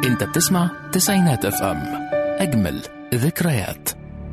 انت بتسمع تسعينات اف ام اجمل ذكريات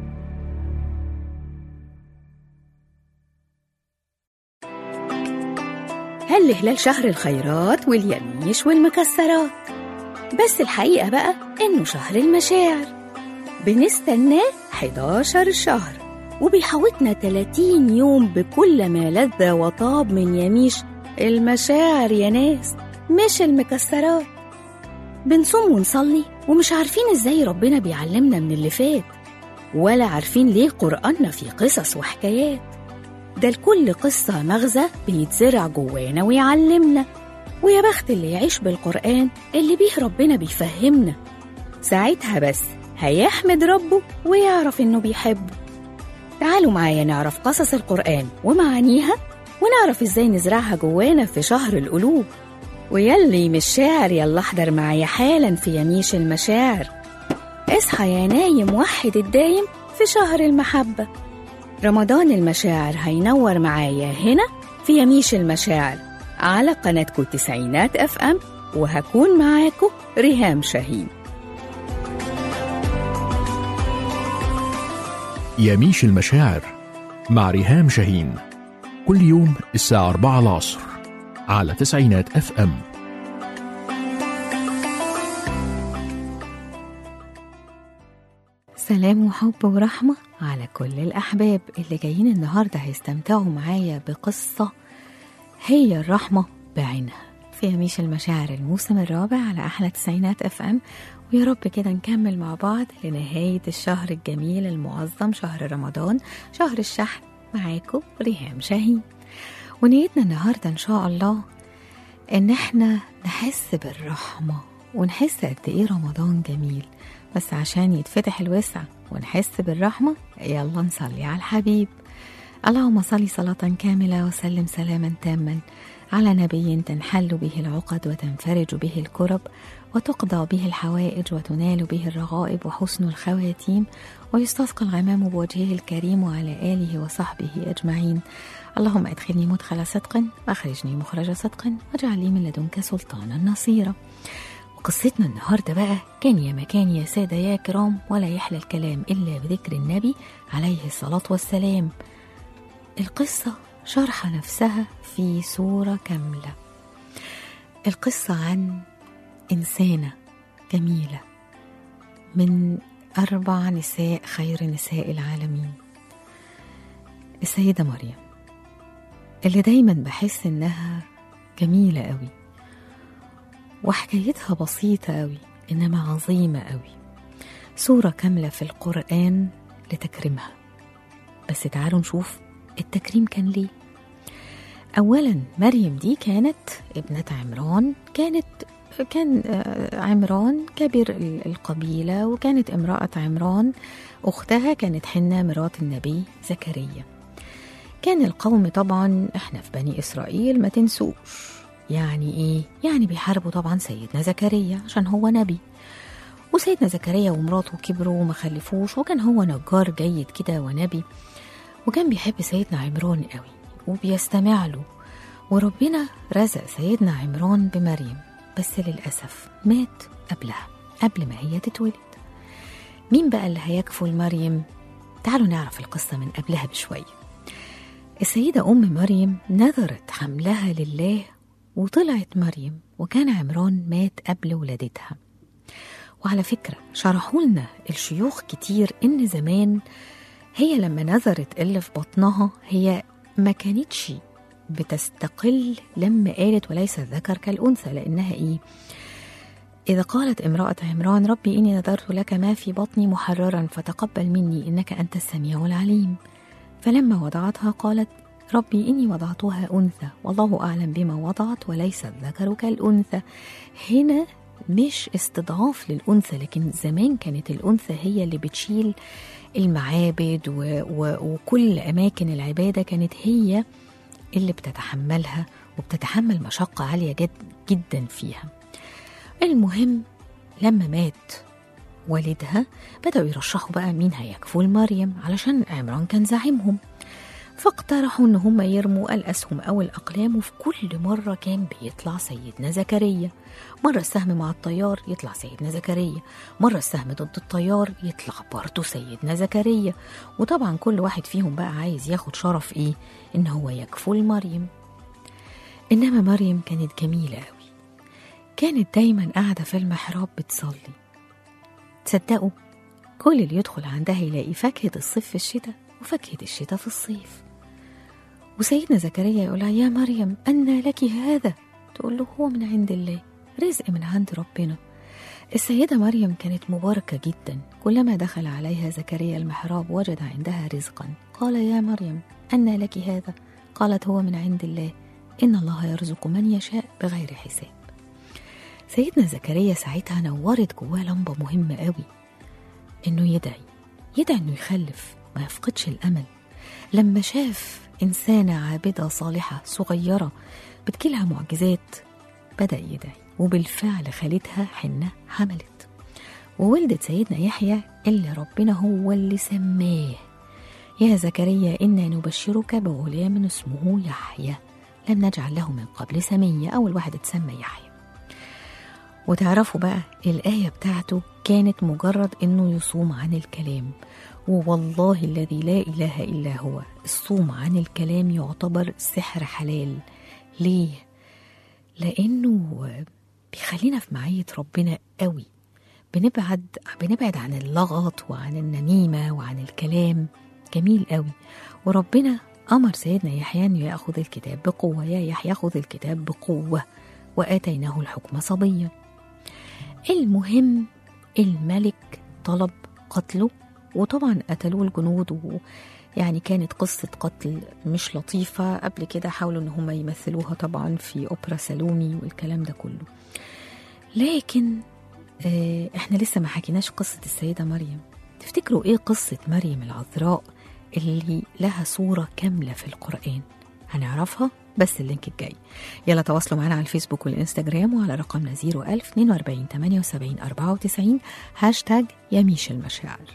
هل هلال شهر الخيرات واليميش والمكسرات بس الحقيقة بقى إنه شهر المشاعر بنستناه 11 شهر وبيحوطنا 30 يوم بكل ما لذ وطاب من يميش المشاعر يا ناس مش المكسرات بنصوم ونصلي ومش عارفين ازاي ربنا بيعلمنا من اللي فات ولا عارفين ليه قرآننا فيه قصص وحكايات ده لكل قصة مغزى بيتزرع جوانا ويعلمنا ويا بخت اللي يعيش بالقرآن اللي بيه ربنا بيفهمنا ساعتها بس هيحمد ربه ويعرف إنه بيحبه تعالوا معايا نعرف قصص القرآن ومعانيها ونعرف إزاي نزرعها جوانا في شهر القلوب ويلي مش شاعر يلا احضر معايا حالا في يميش المشاعر اصحى يا نايم وحد الدايم في شهر المحبة رمضان المشاعر هينور معايا هنا في يميش المشاعر على قناتكم تسعينات اف ام وهكون معاكم ريهام شاهين يميش المشاعر مع ريهام شاهين كل يوم الساعة 4 العصر على تسعينات اف ام سلام وحب ورحمة على كل الأحباب اللي جايين النهاردة هيستمتعوا معايا بقصة هي الرحمة بعينها في يميش المشاعر الموسم الرابع على أحلى تسعينات اف ام ويا رب كده نكمل مع بعض لنهاية الشهر الجميل المعظم شهر رمضان شهر الشحن معاكم ريهام شاهين ونيتنا النهاردة إن شاء الله إن إحنا نحس بالرحمة ونحس قد إيه رمضان جميل بس عشان يتفتح الوسع ونحس بالرحمة يلا نصلي على الحبيب اللهم صل صلاة كاملة وسلم سلاما تاما على نبي تنحل به العقد وتنفرج به الكرب وتقضى به الحوائج وتنال به الرغائب وحسن الخواتيم ويستسقى الغمام بوجهه الكريم وعلى آله وصحبه أجمعين اللهم ادخلني مدخل صدق واخرجني مخرج صدق واجعل لي من لدنك سلطانا نصيرا قصتنا النهاردة بقى كان يا مكان يا سادة يا كرام ولا يحلى الكلام إلا بذكر النبي عليه الصلاة والسلام القصة شرح نفسها في صورة كاملة القصة عن إنسانة جميلة من أربع نساء خير نساء العالمين السيدة مريم اللي دايما بحس إنها جميلة قوي وحكايتها بسيطة قوي إنما عظيمة قوي صورة كاملة في القرآن لتكريمها بس تعالوا نشوف التكريم كان ليه أولا مريم دي كانت ابنة عمران كانت كان عمران كبير القبيلة وكانت امرأة عمران أختها كانت حنة مرات النبي زكريا كان القوم طبعا احنا في بني إسرائيل ما تنسوش يعني ايه؟ يعني بيحاربوا طبعا سيدنا زكريا عشان هو نبي وسيدنا زكريا ومراته كبروا وما خلفوش وكان هو نجار جيد كده ونبي وكان بيحب سيدنا عمران قوي وبيستمع له وربنا رزق سيدنا عمران بمريم بس للأسف مات قبلها قبل ما هي تتولد مين بقى اللي هيكفل مريم؟ تعالوا نعرف القصة من قبلها بشوية السيدة أم مريم نذرت حملها لله وطلعت مريم وكان عمران مات قبل ولادتها وعلى فكرة شرحوا لنا الشيوخ كتير إن زمان هي لما نذرت اللي في بطنها هي ما كانتش بتستقل لما قالت وليس الذكر كالأنثى لأنها إيه إذا قالت امرأة عمران ربي إني نذرت لك ما في بطني محررا فتقبل مني إنك أنت السميع العليم فلما وضعتها قالت ربي إني وضعتها أنثى والله أعلم بما وضعت وليس الذكر كالأنثى هنا مش استضعاف للأنثى لكن زمان كانت الأنثى هي اللي بتشيل المعابد و... و... وكل أماكن العبادة كانت هي اللي بتتحملها وبتتحمل مشقة عالية جد جدا فيها المهم لما مات والدها بدأوا يرشحوا بقى مين هيكفل مريم علشان عمران كان زعيمهم فاقترحوا ان هم يرموا الاسهم او الاقلام وفي كل مره كان بيطلع سيدنا زكريا مره السهم مع الطيار يطلع سيدنا زكريا مره السهم ضد الطيار يطلع برضه سيدنا زكريا وطبعا كل واحد فيهم بقى عايز ياخد شرف ايه ان هو يكفل مريم انما مريم كانت جميله قوي كانت دايما قاعده في المحراب بتصلي تصدقوا كل اللي يدخل عندها يلاقي فاكهه الصيف في الشتاء وفاكهه الشتاء في الصيف وسيدنا زكريا يقول يا مريم أنى لك هذا تقول له هو من عند الله رزق من عند ربنا السيدة مريم كانت مباركة جدا كلما دخل عليها زكريا المحراب وجد عندها رزقا قال يا مريم أنى لك هذا قالت هو من عند الله إن الله يرزق من يشاء بغير حساب سيدنا زكريا ساعتها نورت جواه لمبة مهمة قوي إنه يدعي يدعي إنه يخلف ما يفقدش الأمل لما شاف إنسانة عابدة صالحة صغيرة بتجيلها معجزات بدأ يدعي وبالفعل خالتها حنة حملت وولدت سيدنا يحيى اللي ربنا هو اللي سماه يا زكريا إنا نبشرك بغلام اسمه يحيى لم نجعل له من قبل سمية أول واحد اتسمى يحيى وتعرفوا بقى الآية بتاعته كانت مجرد إنه يصوم عن الكلام ووالله الذي لا إله إلا هو الصوم عن الكلام يعتبر سحر حلال ليه؟ لأنه بيخلينا في معية ربنا قوي بنبعد بنبعد عن اللغط وعن النميمة وعن الكلام جميل قوي وربنا أمر سيدنا يحيى أن يأخذ الكتاب بقوة يا يحيى خذ الكتاب بقوة وآتيناه الحكم صبيا المهم الملك طلب قتله وطبعا قتلوه الجنود و يعني كانت قصة قتل مش لطيفة قبل كده حاولوا ان هم يمثلوها طبعا في اوبرا سالومي والكلام ده كله لكن آه احنا لسه ما حكيناش قصة السيدة مريم تفتكروا ايه قصة مريم العذراء اللي لها صورة كاملة في القرآن هنعرفها بس اللينك الجاي يلا تواصلوا معنا على الفيسبوك والإنستجرام وعلى رقمنا 01000 42 78 94 هاشتاج يميش المشاعر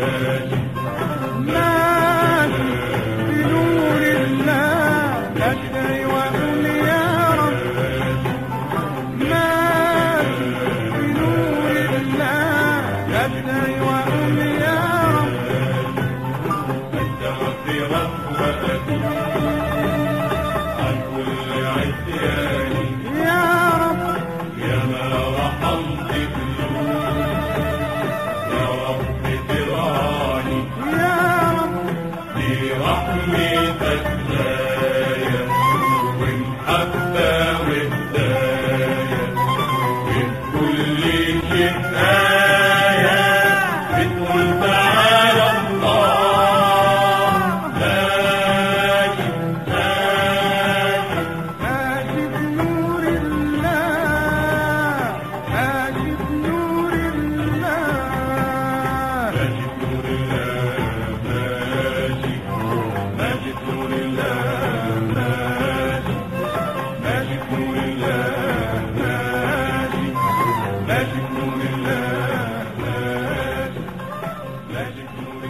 ماشي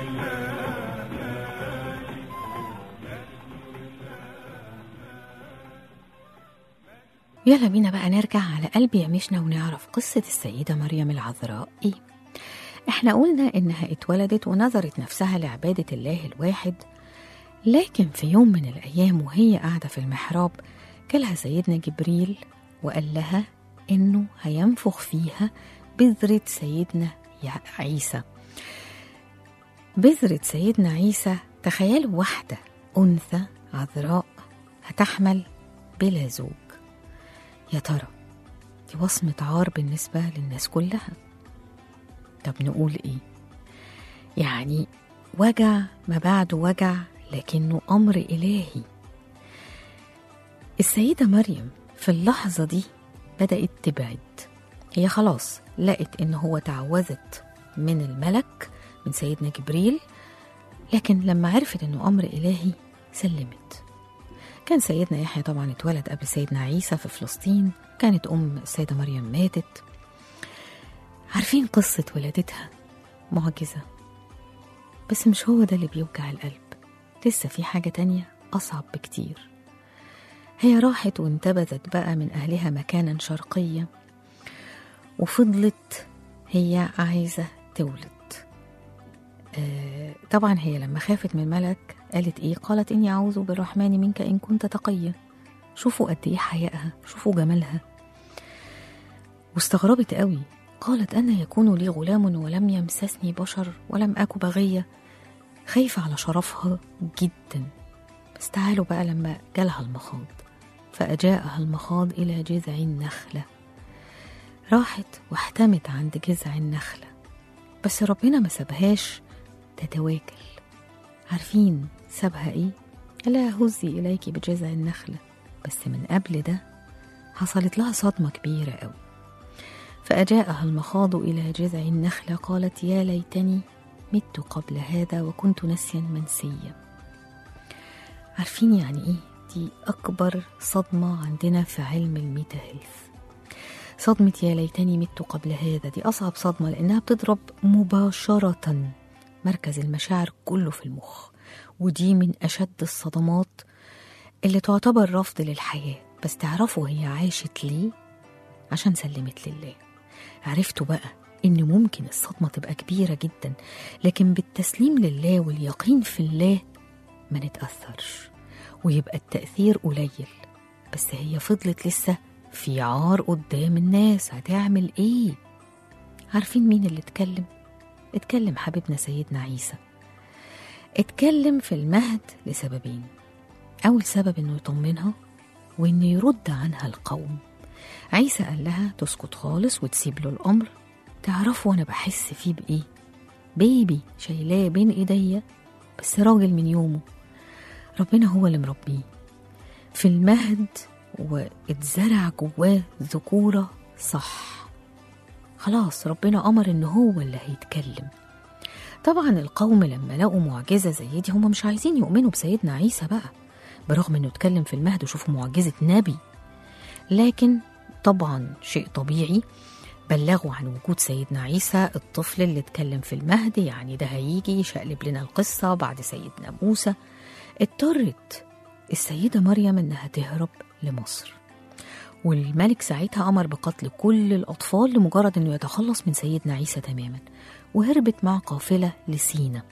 يلا بينا بقى نرجع على قلب يمشنا ونعرف قصة السيدة مريم العذراء إيه إحنا قلنا إنها اتولدت ونظرت نفسها لعبادة الله الواحد لكن في يوم من الأيام وهي قاعدة في المحراب جالها سيدنا جبريل وقال لها إنه هينفخ فيها بذرة سيدنا يع- عيسى بذرة سيدنا عيسى تخيلوا واحدة أنثى عذراء هتحمل بلا زوج يا ترى دي وصمة عار بالنسبة للناس كلها طب نقول ايه يعني وجع ما بعده وجع لكنه أمر إلهي السيدة مريم في اللحظة دي بدأت تبعد هي خلاص لقت إن هو تعوذت من الملك من سيدنا جبريل لكن لما عرفت إنه أمر إلهي سلمت كان سيدنا يحيى طبعا اتولد قبل سيدنا عيسى في فلسطين كانت أم السيدة مريم ماتت عارفين قصة ولادتها معجزة بس مش هو ده اللي بيوجع القلب لسه في حاجة تانية أصعب بكتير هي راحت وانتبذت بقى من أهلها مكانا شرقيا وفضلت هي عايزة تولد آه طبعا هي لما خافت من الملك قالت ايه قالت اني اعوذ بالرحمن منك ان كنت تقيا شوفوا قد ايه حيائها شوفوا جمالها واستغربت قوي قالت أن يكون لي غلام ولم يمسسني بشر ولم أك بغية خايفة على شرفها جدا بس تعالوا بقى لما جالها المخاض فأجاءها المخاض إلى جذع النخلة راحت واحتمت عند جذع النخلة بس ربنا ما سابهاش تتواكل عارفين سابها ايه؟ لا هزي إليك بجذع النخلة بس من قبل ده حصلت لها صدمة كبيرة أوي فأجاءها المخاض إلى جذع النخلة قالت يا ليتني مت قبل هذا وكنت نسيا منسيا عارفين يعني إيه؟ دي أكبر صدمة عندنا في علم الميتا هيلث صدمة يا ليتني مت قبل هذا دي أصعب صدمة لأنها بتضرب مباشرة مركز المشاعر كله في المخ ودي من أشد الصدمات اللي تعتبر رفض للحياة بس تعرفوا هي عاشت ليه عشان سلمت لله عرفتوا بقى إن ممكن الصدمة تبقى كبيرة جدا لكن بالتسليم لله واليقين في الله ما نتأثرش ويبقى التأثير قليل بس هي فضلت لسه في عار قدام الناس هتعمل ايه عارفين مين اللي اتكلم اتكلم حبيبنا سيدنا عيسى اتكلم في المهد لسببين أول سبب إنه يطمنها وإنه يرد عنها القوم عيسى قال لها تسكت خالص وتسيب له الأمر تعرفوا أنا بحس فيه بإيه بيبي شايلاه بين إيديا بس راجل من يومه ربنا هو اللي مربيه في المهد واتزرع جواه ذكورة صح خلاص ربنا أمر إن هو اللي هيتكلم طبعا القوم لما لقوا معجزة زي دي هم مش عايزين يؤمنوا بسيدنا عيسى بقى برغم إنه اتكلم في المهد وشوفوا معجزة نبي لكن طبعا شيء طبيعي بلغوا عن وجود سيدنا عيسى الطفل اللي اتكلم في المهد يعني ده هيجي يشقلب لنا القصة بعد سيدنا موسى اضطرت السيدة مريم إنها تهرب لمصر والملك ساعتها أمر بقتل كل الأطفال لمجرد إنه يتخلص من سيدنا عيسى تماما وهربت مع قافلة لسينا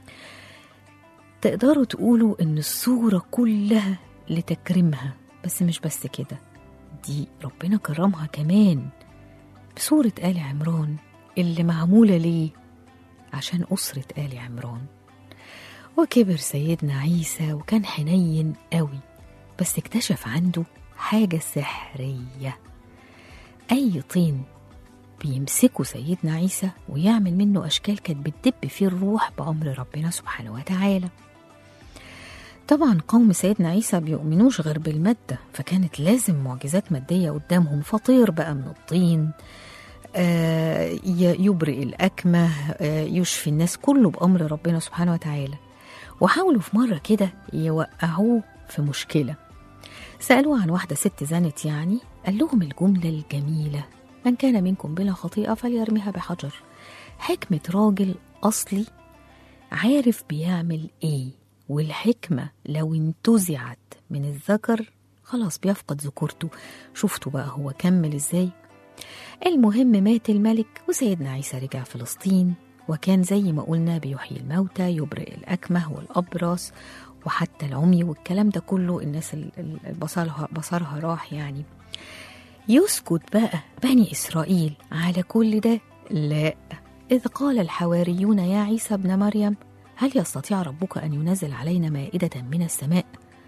تقدروا تقولوا إن الصورة كلها لتكريمها بس مش بس كده دي ربنا كرمها كمان بصورة آل عمران اللي معمولة ليه عشان أسرة آل عمران وكبر سيدنا عيسى وكان حنين قوي بس اكتشف عنده حاجة سحرية أي طين بيمسكوا سيدنا عيسى ويعمل منه أشكال كانت بتدب فيه الروح بأمر ربنا سبحانه وتعالى طبعا قوم سيدنا عيسى بيؤمنوش غير بالمادة فكانت لازم معجزات مادية قدامهم فطير بقى من الطين آه يبرئ الأكمه آه يشفي الناس كله بأمر ربنا سبحانه وتعالى وحاولوا في مرة كده يوقعوه في مشكلة سألوه عن واحدة ست زنت يعني قال لهم الجملة الجميلة من كان منكم بلا خطيئة فليرميها بحجر حكمة راجل أصلي عارف بيعمل ايه والحكمة لو انتزعت من الذكر خلاص بيفقد ذكورته شفتوا بقى هو كمل ازاي المهم مات الملك وسيدنا عيسى رجع فلسطين وكان زي ما قلنا بيحيي الموتى يبرئ الأكمه والأبرص وحتى العمي والكلام ده كله الناس ال- ال- بصرها, بصرها راح يعني يسكت بقى بني إسرائيل على كل ده لا إذ قال الحواريون يا عيسى ابن مريم هل يستطيع ربك أن ينزل علينا مائدة من السماء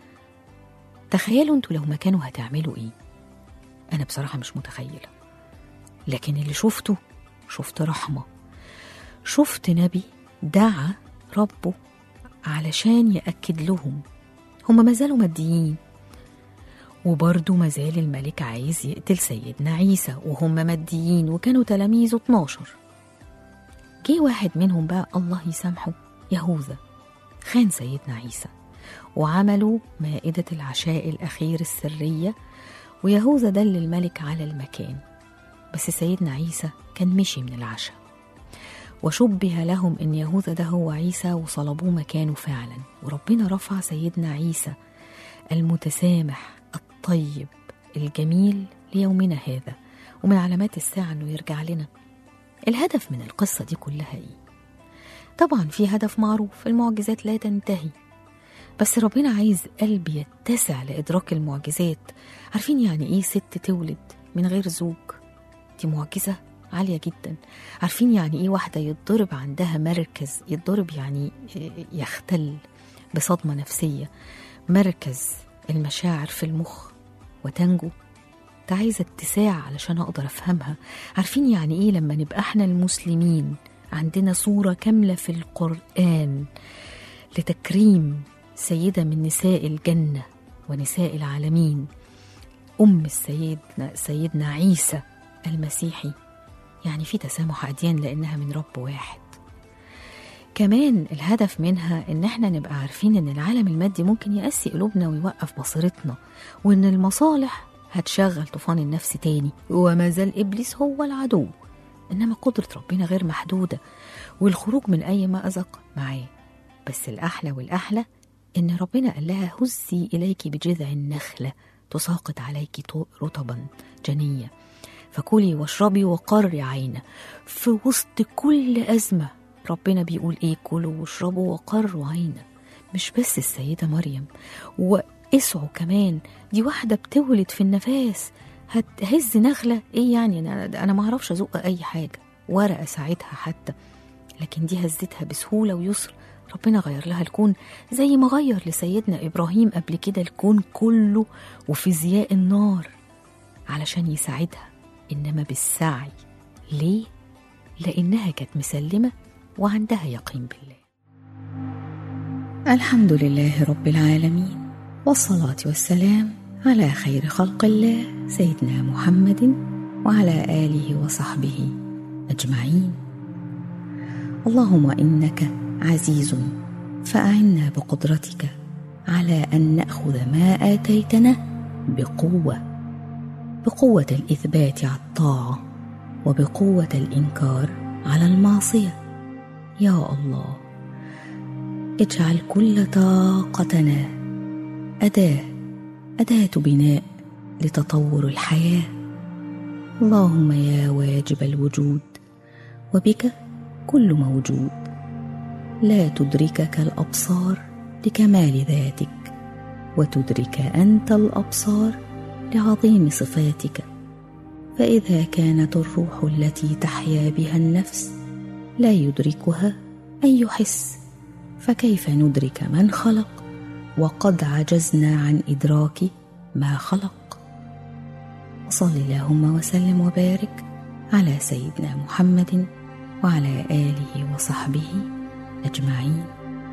تخيلوا انتوا لو مكانه هتعملوا ايه انا بصراحة مش متخيلة لكن اللي شفته شفت رحمة شفت نبي دعا ربه علشان يأكد لهم هما ما زالوا ماديين وبرضه ما زال الملك عايز يقتل سيدنا عيسى وهم ماديين وكانوا تلاميذه 12 جه واحد منهم بقى الله يسامحه يهوذا خان سيدنا عيسى وعملوا مائدة العشاء الأخير السرية ويهوذا دل الملك على المكان بس سيدنا عيسى كان مشي من العشاء وشبه لهم ان يهوذا ده هو عيسى وصلبوه مكانه فعلا وربنا رفع سيدنا عيسى المتسامح الطيب الجميل ليومنا هذا ومن علامات الساعة انه يرجع لنا الهدف من القصة دي كلها ايه طبعا في هدف معروف المعجزات لا تنتهي بس ربنا عايز قلب يتسع لإدراك المعجزات عارفين يعني إيه ست تولد من غير زوج دي معجزة عالية جدا عارفين يعني إيه واحدة يتضرب عندها مركز يتضرب يعني يختل بصدمة نفسية مركز المشاعر في المخ وتنجو ده عايزة اتساع علشان أقدر أفهمها عارفين يعني إيه لما نبقى إحنا المسلمين عندنا صورة كاملة في القرآن لتكريم سيدة من نساء الجنة ونساء العالمين أم السيدنا سيدنا عيسى المسيحي يعني في تسامح أديان لأنها من رب واحد كمان الهدف منها إن احنا نبقى عارفين إن العالم المادي ممكن يقسي قلوبنا ويوقف بصيرتنا وإن المصالح هتشغل طوفان النفس تاني وما زال إبليس هو العدو إنما قدرة ربنا غير محدودة والخروج من أي مأزق معاه بس الأحلى والأحلى إن ربنا قال لها هزي إليك بجذع النخلة تساقط عليك رطبا جنية فكلي واشربي وقري عينه في وسط كل أزمة ربنا بيقول إيه كلوا واشربوا وقروا عينه مش بس السيدة مريم واسعوا كمان دي واحدة بتولد في النفاس هتهز نخلة إيه يعني أنا, أنا معرفش أزق أي حاجة ورقة ساعتها حتى لكن دي هزتها بسهولة ويسر ربنا غير لها الكون زي ما غير لسيدنا إبراهيم قبل كده الكون كله وفيزياء النار علشان يساعدها إنما بالسعي ليه؟ لأنها كانت مسلمة وعندها يقين بالله الحمد لله رب العالمين والصلاة والسلام على خير خلق الله سيدنا محمد وعلى آله وصحبه أجمعين اللهم إنك عزيز فأعنا بقدرتك على أن نأخذ ما آتيتنا بقوة بقوة الإثبات على الطاعة وبقوة الإنكار على المعصية يا الله اجعل كل طاقتنا أداة أداة بناء لتطور الحياة اللهم يا واجب الوجود وبك كل موجود لا تدركك الابصار لكمال ذاتك وتدرك انت الابصار لعظيم صفاتك فاذا كانت الروح التي تحيا بها النفس لا يدركها اي حس فكيف ندرك من خلق وقد عجزنا عن ادراك ما خلق وصل اللهم وسلم وبارك على سيدنا محمد وعلى اله وصحبه أجمعين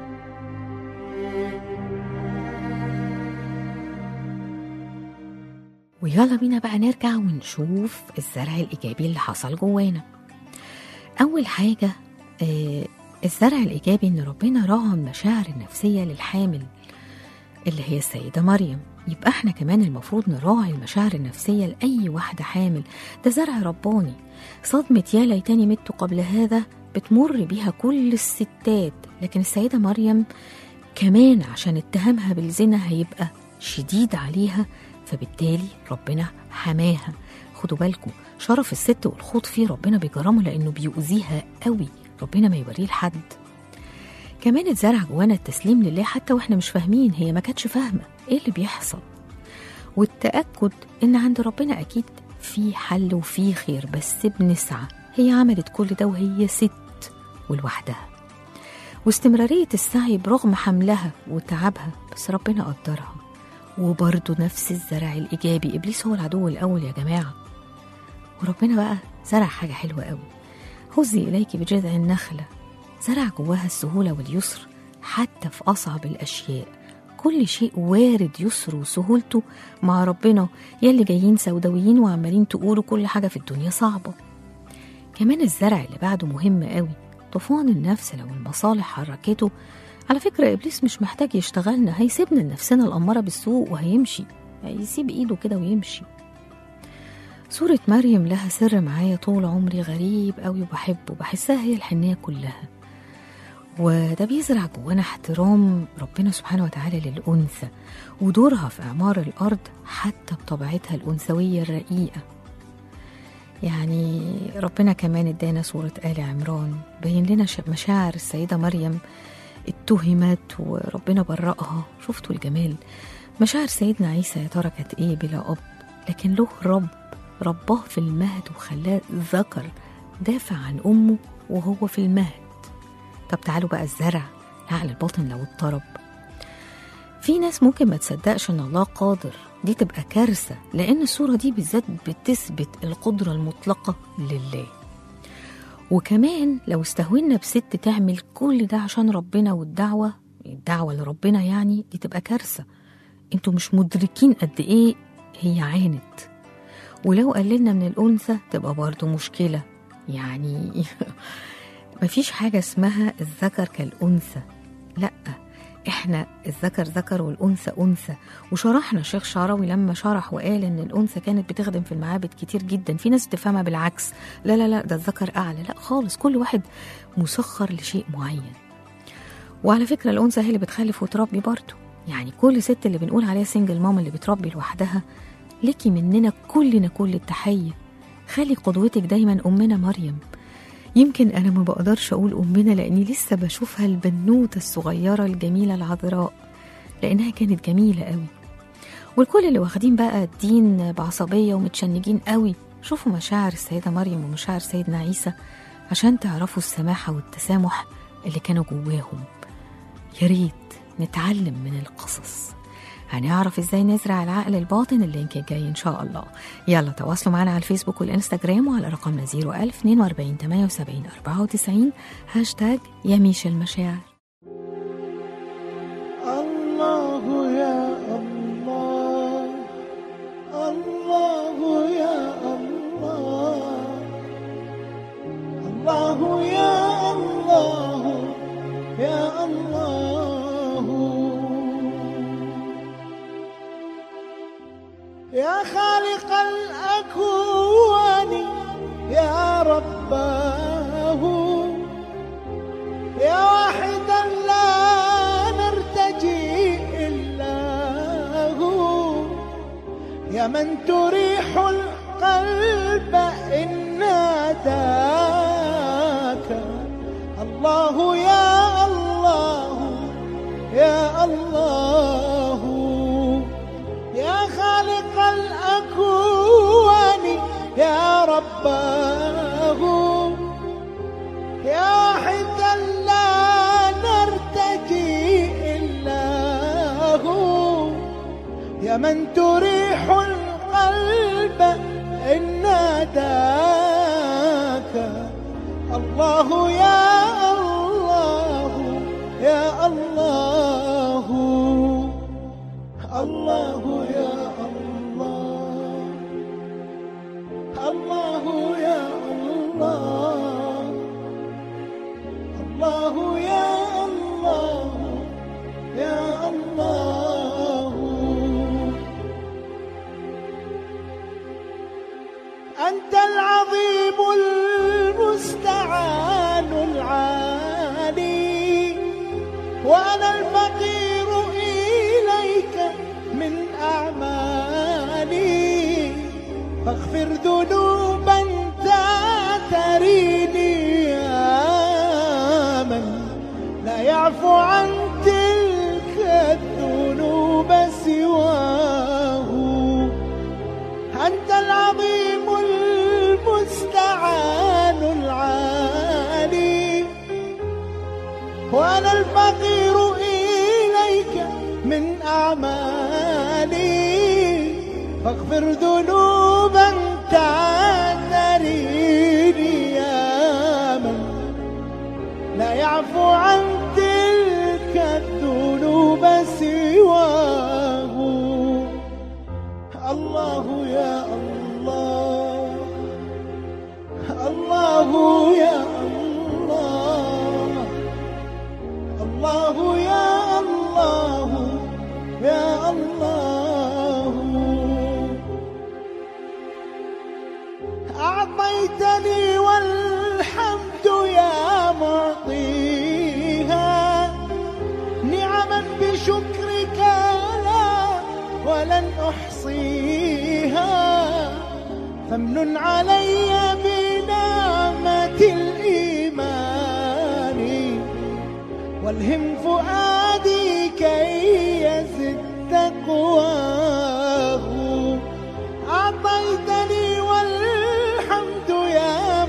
ويلا بينا بقى نرجع ونشوف الزرع الإيجابي اللي حصل جوانا أول حاجة آه الزرع الإيجابي إن ربنا راعى المشاعر النفسية للحامل اللي هي السيدة مريم يبقى احنا كمان المفروض نراعي المشاعر النفسية لأي واحدة حامل ده زرع رباني صدمة يا ليتني مت قبل هذا بتمر بيها كل الستات لكن السيدة مريم كمان عشان اتهامها بالزنا هيبقى شديد عليها فبالتالي ربنا حماها خدوا بالكم شرف الست والخوض فيه ربنا بيكرمه لانه بيؤذيها قوي ربنا ما يوريه لحد كمان اتزرع جوانا التسليم لله حتى واحنا مش فاهمين هي ما كانتش فاهمه ايه اللي بيحصل والتاكد ان عند ربنا اكيد في حل وفي خير بس بنسعى هي عملت كل ده وهي ست ولوحدها واستمرارية السعي برغم حملها وتعبها بس ربنا قدرها وبرضه نفس الزرع الإيجابي إبليس هو العدو الأول يا جماعة وربنا بقى زرع حاجة حلوة قوي هزي إليك بجذع النخلة زرع جواها السهولة واليسر حتى في أصعب الأشياء كل شيء وارد يسر وسهولته مع ربنا يلي جايين سوداويين وعمالين تقولوا كل حاجة في الدنيا صعبة كمان الزرع اللي بعده مهم قوي طوفان النفس لو المصالح حركته على فكرة إبليس مش محتاج يشتغلنا هيسيبنا لنفسنا الأمارة بالسوء وهيمشي هيسيب إيده كده ويمشي صورة مريم لها سر معايا طول عمري غريب قوي وبحبه بحسها هي الحنية كلها وده بيزرع جوانا احترام ربنا سبحانه وتعالى للأنثى ودورها في إعمار الأرض حتى بطبيعتها الأنثوية الرقيقة يعني ربنا كمان ادانا سورة آل عمران بين لنا مشاعر السيدة مريم اتهمت وربنا برأها شفتوا الجمال مشاعر سيدنا عيسى يا ترى كانت ايه بلا أب لكن له رب رباه في المهد وخلاه ذكر دافع عن أمه وهو في المهد طب تعالوا بقى الزرع العقل الباطن لو اضطرب في ناس ممكن ما تصدقش ان الله قادر دي تبقى كارثة لأن الصورة دي بالذات بتثبت القدرة المطلقة لله وكمان لو استهونا بست تعمل كل ده عشان ربنا والدعوة الدعوة لربنا يعني دي تبقى كارثة انتوا مش مدركين قد ايه هي عانت ولو قللنا من الأنثى تبقى برضو مشكلة يعني مفيش حاجة اسمها الذكر كالأنثى لأ احنا الذكر ذكر والأنثى أنثى وشرحنا الشيخ شعراوي لما شرح وقال إن الأنثى كانت بتخدم في المعابد كتير جدا في ناس بتفهمها بالعكس لا لا لا ده الذكر أعلى لا خالص كل واحد مسخر لشيء معين وعلى فكرة الأنثى هي اللي بتخلف وتربي برضه يعني كل ست اللي بنقول عليها سنجل ماما اللي بتربي لوحدها ليكي مننا كلنا كل التحية خلي قدوتك دايما أمنا مريم يمكن أنا ما بقدرش أقول أمنا لأني لسه بشوفها البنوتة الصغيرة الجميلة العذراء لأنها كانت جميلة قوي والكل اللي واخدين بقى الدين بعصبية ومتشنجين قوي شوفوا مشاعر السيدة مريم ومشاعر سيدنا عيسى عشان تعرفوا السماحة والتسامح اللي كانوا جواهم يا ريت نتعلم من القصص هنعرف ازاي نزرع العقل الباطن اللينك الجاي ان شاء الله يلا تواصلوا معنا على الفيسبوك والانستجرام وعلى رقمنا 01000 42 78 94 هاشتاج يميش المشاعر الله يا الله الله يا الله الله يا الله يا الله يا خالق الأكوان يا رباه يا واحدا لا نرتجي إلا هو يا من تريح القلب إن ناداك الله يا الله يا الله يا خالق الأكوان يا رباه يا واحدا لا نرتجي إلا هو يا من تريح القلب إن ناداك الله يا الله يا الله الله يا الله الله يا الله الله يا الله يا الله أنت العظيم المستعان وأنا الفقير إليك من أعمالي فاغفر ذنوبا تعتريني يا من لا يعفو عن تلك الذنوب سواه أنت العظيم المستعان العالي وأنا الفقير إليك من أعمالي فاغفر ذنوبا تعتريني يا من لا يعفو عن تلك الذنوب سواه الله يا الله الله يا الله الله يا الله يا الله أعطيتني والحمد يا معطيها نعما بشكرك لا ولن أحصيها فامنن علي بنعمة الإيمان والهم فؤادي كي يزد تقواه أعطيتني والحمد يا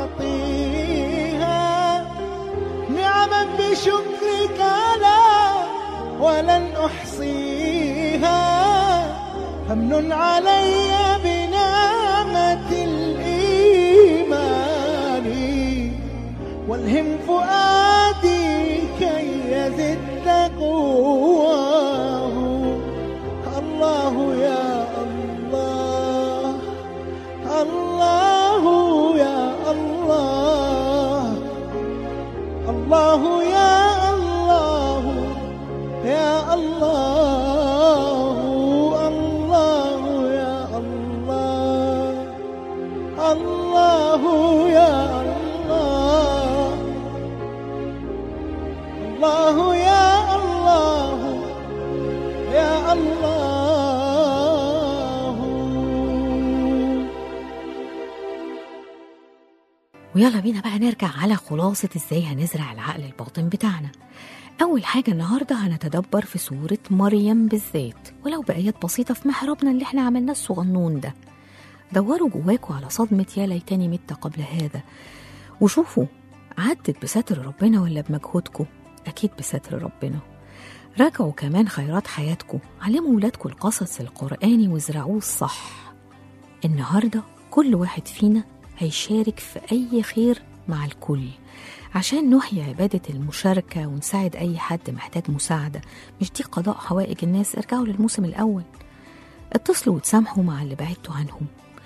معطيها نعما بشكرك لا ولن أحصيها فامنن علي بنعمة الإيمان والهم فؤادي كي يزد تقواه الله يا الله الله يا الله الله يا الله يا الله الله يا الله الله يا الله الله يا الله يا الله ويلا بينا بقى نرجع على خلاصة ازاي هنزرع العقل الباطن بتاعنا أول حاجة النهاردة هنتدبر في سورة مريم بالذات ولو بآيات بسيطة في محرابنا اللي احنا عملناه الصغنون ده دوروا جواكوا على صدمة يا ليتني مت قبل هذا وشوفوا عدت بستر ربنا ولا بمجهودكم أكيد بستر ربنا راجعوا كمان خيرات حياتكم علموا ولادكم القصص القرآني وازرعوه الصح النهاردة كل واحد فينا هيشارك في أي خير مع الكل عشان نحيي عبادة المشاركة ونساعد أي حد محتاج مساعدة مش دي قضاء حوائج الناس ارجعوا للموسم الأول اتصلوا وتسامحوا مع اللي بعدتوا عنهم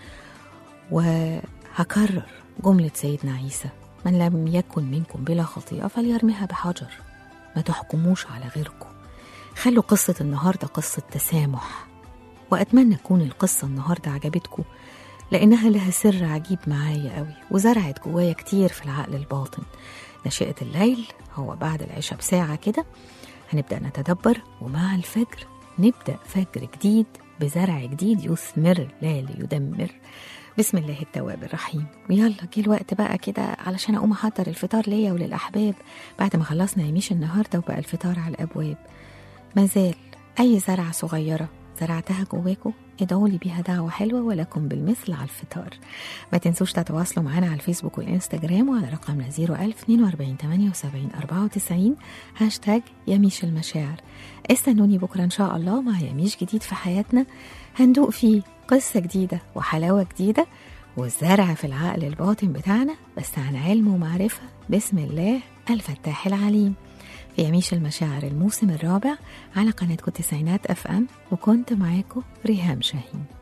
وهكرر جملة سيدنا عيسى من لم يكن منكم بلا خطيئة فليرميها بحجر ما تحكموش على غيركم خلوا قصة النهاردة قصة تسامح وأتمنى تكون القصة النهاردة عجبتكم لأنها لها سر عجيب معايا قوي وزرعت جوايا كتير في العقل الباطن نشأة الليل هو بعد العشاء بساعة كده هنبدأ نتدبر ومع الفجر نبدأ فجر جديد بزرع جديد يثمر لا ليدمر بسم الله التواب الرحيم ويلا جه الوقت بقى كده علشان اقوم احضر الفطار ليا وللاحباب بعد ما خلصنا يميش النهارده وبقى الفطار على الابواب مازال اي زرعه صغيره زرعتها جواكم ادعوا لي بيها دعوة حلوة ولكم بالمثل على الفطار ما تنسوش تتواصلوا معنا على الفيسبوك والإنستجرام وعلى رقمنا 01042 78 94 هاشتاج يميش المشاعر استنوني بكرة إن شاء الله مع يميش جديد في حياتنا هندوق فيه قصة جديدة وحلاوة جديدة والزرع في العقل الباطن بتاعنا بس عن علم ومعرفة بسم الله الفتاح العليم في يميش المشاعر الموسم الرابع على قناتكم تسعينات اف ام وكنت معاكم ريهام شاهين